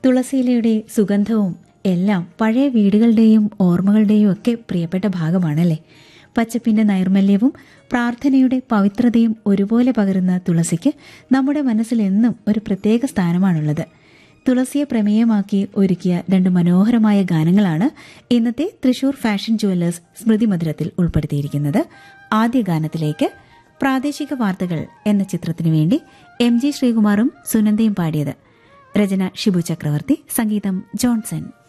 തുളസിയിലയുടെ സുഗന്ധവും എല്ലാം പഴയ വീടുകളുടെയും ഓർമ്മകളുടെയും ഒക്കെ പ്രിയപ്പെട്ട ഭാഗമാണല്ലേ പച്ചപ്പിന്റെ നൈർമല്യവും പ്രാർത്ഥനയുടെ പവിത്രതയും ഒരുപോലെ പകരുന്ന തുളസിക്ക് നമ്മുടെ മനസ്സിൽ എന്നും ഒരു പ്രത്യേക സ്ഥാനമാണുള്ളത് തുളസിയെ പ്രമേയമാക്കി ഒരുക്കിയ രണ്ട് മനോഹരമായ ഗാനങ്ങളാണ് ഇന്നത്തെ തൃശൂർ ഫാഷൻ ജുവല്ലേഴ്സ് സ്മൃതി മധുരത്തിൽ ഉൾപ്പെടുത്തിയിരിക്കുന്നത് ആദ്യ ഗാനത്തിലേക്ക് പ്രാദേശിക വാർത്തകൾ എന്ന ചിത്രത്തിനു വേണ്ടി എം ജി ശ്രീകുമാറും സുനന്ദയും പാടിയത് രചന ഷിബു ചക്രവർത്തി സംഗീതം ജോൺസൺ